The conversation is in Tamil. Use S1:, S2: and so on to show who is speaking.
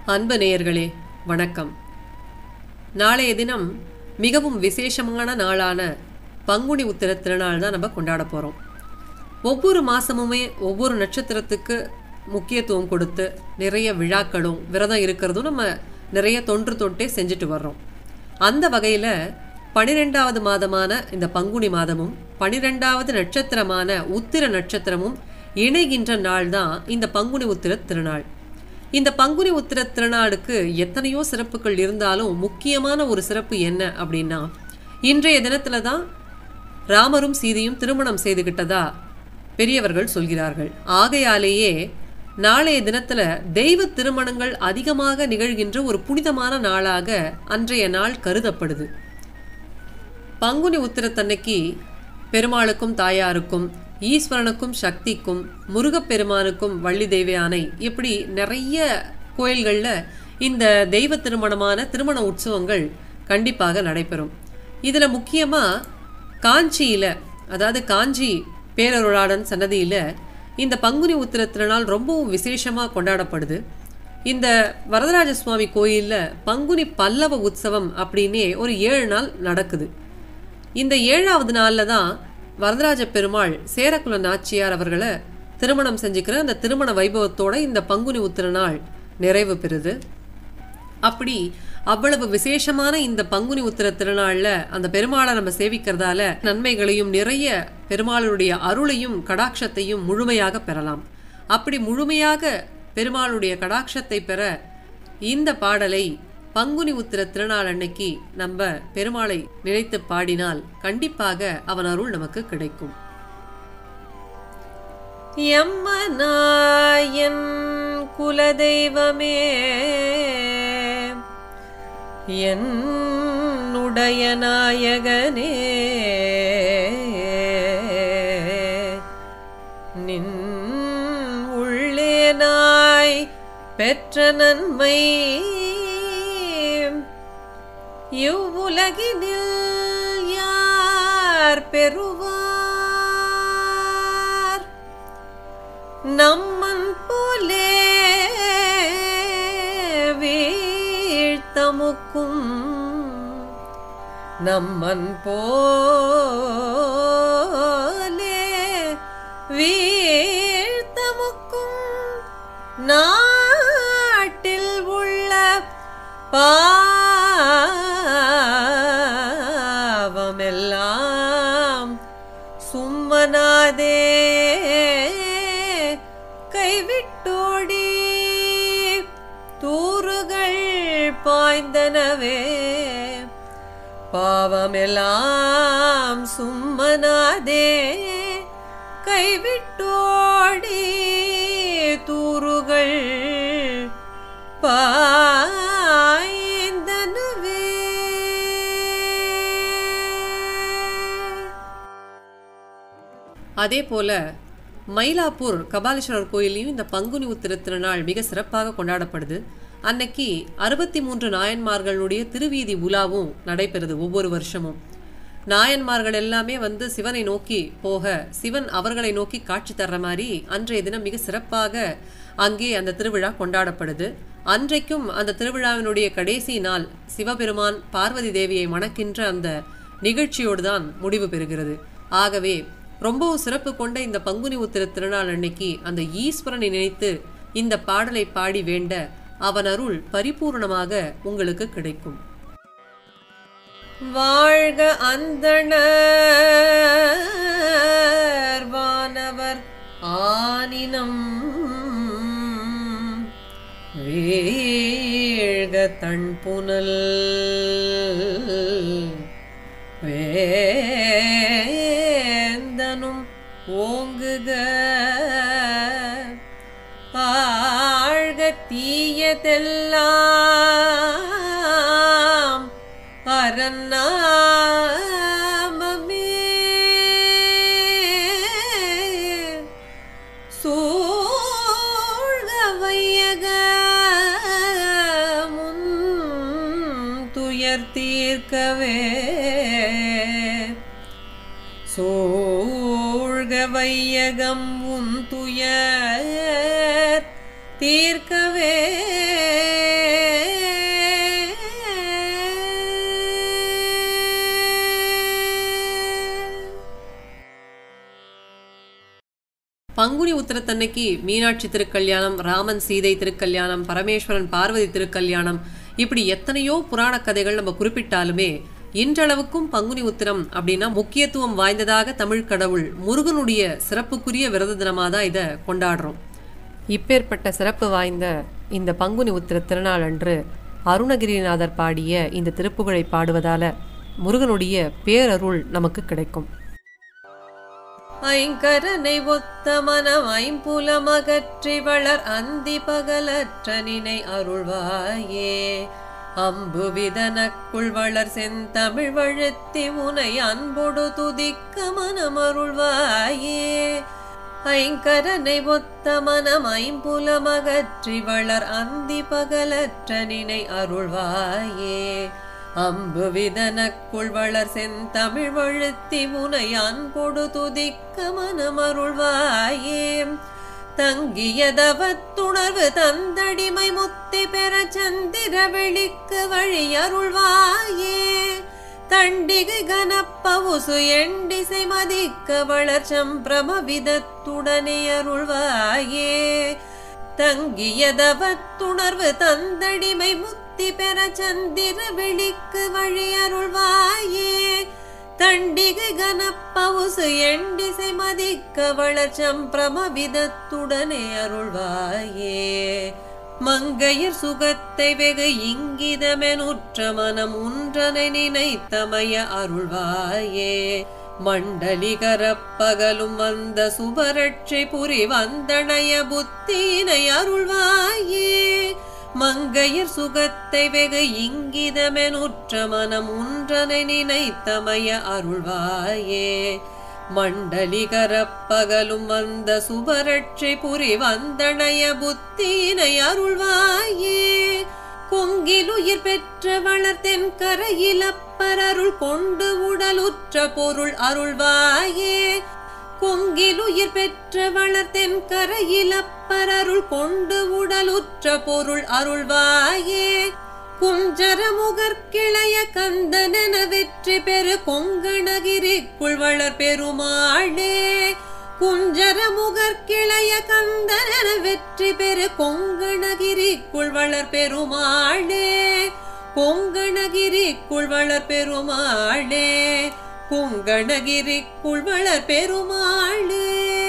S1: அன்பு நேயர்களே வணக்கம் நாளைய தினம் மிகவும் விசேஷமான நாளான பங்குனி உத்திர திருநாள் தான் நம்ம கொண்டாட போகிறோம் ஒவ்வொரு மாதமுமே ஒவ்வொரு நட்சத்திரத்துக்கு முக்கியத்துவம் கொடுத்து நிறைய விழாக்களும் விரதம் இருக்கிறதும் நம்ம நிறைய தொன்று தொட்டே செஞ்சுட்டு வர்றோம் அந்த வகையில் பனிரெண்டாவது மாதமான இந்த பங்குனி மாதமும் பனிரெண்டாவது நட்சத்திரமான உத்திர நட்சத்திரமும் இணைகின்ற நாள் தான் இந்த பங்குனி உத்திர திருநாள் இந்த பங்குனி உத்திர திருநாளுக்கு எத்தனையோ சிறப்புகள் இருந்தாலும் முக்கியமான ஒரு சிறப்பு என்ன அப்படின்னா இன்றைய தினத்துல தான் ராமரும் சீதையும் திருமணம் செய்துகிட்டதா பெரியவர்கள் சொல்கிறார்கள் ஆகையாலேயே நாளைய தினத்துல தெய்வ திருமணங்கள் அதிகமாக நிகழ்கின்ற ஒரு புனிதமான நாளாக அன்றைய நாள் கருதப்படுது பங்குனி உத்திரத்தன்னைக்கு பெருமாளுக்கும் தாயாருக்கும் ஈஸ்வரனுக்கும் சக்திக்கும் முருகப்பெருமானுக்கும் வள்ளி தெய்வயானை இப்படி நிறைய கோயில்களில் இந்த தெய்வ திருமணமான திருமண உற்சவங்கள் கண்டிப்பாக நடைபெறும் இதில் முக்கியமாக காஞ்சியில் அதாவது காஞ்சி பேரருளாளன் சன்னதியில் இந்த பங்குனி உத்திர திருநாள் ரொம்பவும் விசேஷமாக கொண்டாடப்படுது இந்த வரதராஜ சுவாமி கோயிலில் பங்குனி பல்லவ உற்சவம் அப்படின்னே ஒரு ஏழு நாள் நடக்குது இந்த ஏழாவது நாளில் தான் வரதராஜ பெருமாள் சேரக்குல நாச்சியார் அவர்களை திருமணம் செஞ்சுக்கிற அந்த திருமண வைபவத்தோட இந்த பங்குனி உத்திர நாள் நிறைவு பெறுது அப்படி அவ்வளவு விசேஷமான இந்த பங்குனி உத்திர திருநாளில் அந்த பெருமாளை நம்ம சேவிக்கிறதால நன்மைகளையும் நிறைய பெருமாளுடைய அருளையும் கடாட்சத்தையும் முழுமையாக பெறலாம் அப்படி முழுமையாக பெருமாளுடைய கடாட்சத்தை பெற இந்த பாடலை பங்குனி உத்திர திருநாள் அன்னைக்கு நம்ம பெருமாளை நினைத்து பாடினால் கண்டிப்பாக அவன் அருள் நமக்கு கிடைக்கும் எம்மனாயன் குலதெய்வமே என்னுடைய நாயகனே நின் உள்ளே நாய் பெற்ற நன்மை இவ்வுலகினில் யார் பெறுவார் நம்மன் போலே வீழ்த்தமுக்கும் நம்மன் போலே வீழ்த்தமுக்கும் நாட்டில் உள்ள பாவமெல்லாம் சும்மனாதே கைவிட்டோடி தூறுகள் பாய்ந்தனவே பாவமெல்லாம் சும்மனாதே கைவிட்டோடி தூறுகள் பாய்ந்தனவே அதே போல மயிலாப்பூர் கபாலீஸ்வரர் கோயிலையும் இந்த பங்குனி உத்திர திருநாள் மிக சிறப்பாக கொண்டாடப்படுது அன்னைக்கு அறுபத்தி மூன்று நாயன்மார்களுடைய திருவீதி உலாவும் நடைபெறுது ஒவ்வொரு வருஷமும் நாயன்மார்கள் எல்லாமே வந்து சிவனை நோக்கி போக சிவன் அவர்களை நோக்கி காட்சி தர்ற மாதிரி அன்றைய தினம் மிக சிறப்பாக அங்கே அந்த திருவிழா கொண்டாடப்படுது அன்றைக்கும் அந்த திருவிழாவினுடைய கடைசி நாள் சிவபெருமான் பார்வதி தேவியை மணக்கின்ற அந்த நிகழ்ச்சியோடு தான் முடிவு பெறுகிறது ஆகவே ரொம்பவும் சிறப்பு கொண்ட இந்த பங்குனி உத்திர திருநாள் அன்னைக்கு அந்த ஈஸ்வரனை நினைத்து இந்த பாடலை பாடி வேண்ட அவன் அருள் பரிபூர்ணமாக உங்களுக்கு கிடைக்கும் வாழ்க அந்தணர் வானவர் ஆனினம் வீழ்க தன்புனல் வேந்தனும் ஓங்குக ஆழ்க தீயதெல்லாம் அறநாமமே சூழ்க வையக முன் துயர் தீர்க்கவே சூழ்க வையகம் உன் துயர் தீர்க்கவே உத்திரத்தன்னைக்கு மீனாட்சி திருக்கல்யாணம் ராமன் சீதை திருக்கல்யாணம் பரமேஸ்வரன் பார்வதி திருக்கல்யாணம் இப்படி எத்தனையோ புராண கதைகள் நம்ம குறிப்பிட்டாலுமே இன்றளவுக்கும் பங்குனி உத்திரம் அப்படின்னா முக்கியத்துவம் வாய்ந்ததாக தமிழ் கடவுள் முருகனுடைய சிறப்புக்குரிய விரத தினமாக தான் இதை கொண்டாடுறோம் இப்பேற்பட்ட சிறப்பு வாய்ந்த இந்த பங்குனி உத்திர திருநாள் அன்று அருணகிரிநாதர் பாடிய இந்த திருப்புகழை பாடுவதால முருகனுடைய பேரருள் நமக்கு கிடைக்கும் ஐங்கரனை ஒத்த மனம் ஐம்புலமகற்றி வளர் அந்தி பகலற்ற நினை அருள்வாயே அம்பு விதனக்குள் வளர் செந்தமிழ் வழுத்தி உனை அன்பொடு துதிக்க மனம் அருள்வாயே ஐங்கரனை ஒத்த மனம் ஐம்புலமகற்றி வளர் அந்தி பகலற்ற நினை அருள்வாயே அம்பு விதனக்குள் வளர் செந்தமிழ் வழுத்தி முனை அன்பொடு துதிக்க மனமருள்வாயே தங்கியதவத்துணர்வு தந்தடிமை முத்தி பெற சந்திர வெளிக்கு வழி அருள்வாயே தண்டிகை கனப்பவுசு எண்டிசை மதிக்க வளர் சம்பிரம விதத்துடனே அருள்வாயே தங்கியதவத்துணர்வு தந்தடிமை முத்தி பெற சந்திர வெளிக்கு வழி அருள்வாயே தண்டிகை கனப்பவுசு எண்டிசை மதிக்க வளர்ச்சம் பிரமவிதத்துடனே அருள்வாயே மங்கையர் சுகத்தை வெகு இங்கிதமெனுற்ற மனம் உன்றனை நினைத்தமைய அருள்வாயே மண்டலிகரப்பகலும் வந்த சுபரட்சை புரி வந்தணைய புத்தினை அருள்வாயே மங்கையர் சுகத்தை வெகு இங்கிதமெனுற்ற மனம் உன்றனை நினைத்தமைய அருள்வாயே மண்டலிகரப்பகலும் வந்த சுபரட்சை புரி வந்தணைய புத்தினை அருள்வாயே கொங்கிலுயிர் பெற்ற வளர்த்தென் கரையிலப்பரருள் கொண்டு உடலுற்ற பொருள் அருள்வாயே கொங்கிலுயிர் பெற்ற வளர்த்தென் கரையிலப்பரருள் கொண்டு உடலுற்ற பொருள் அருள்வாயே குஞ்சர முகற்கிளைய கந்தனென வெற்றி பெரு கொங்கணகிரிக்குள் வளர் பெருமாளே குஞ்சர முகற்கிளைய கந்தனென வெற்றி பெரு கொங்கணகிரிக்குள் வளர் பெருமாளே கொங்கணகிரிக்குள் வளர் பெருமாளே குங்கணகிரிக்குள் வளர் பெருமாளே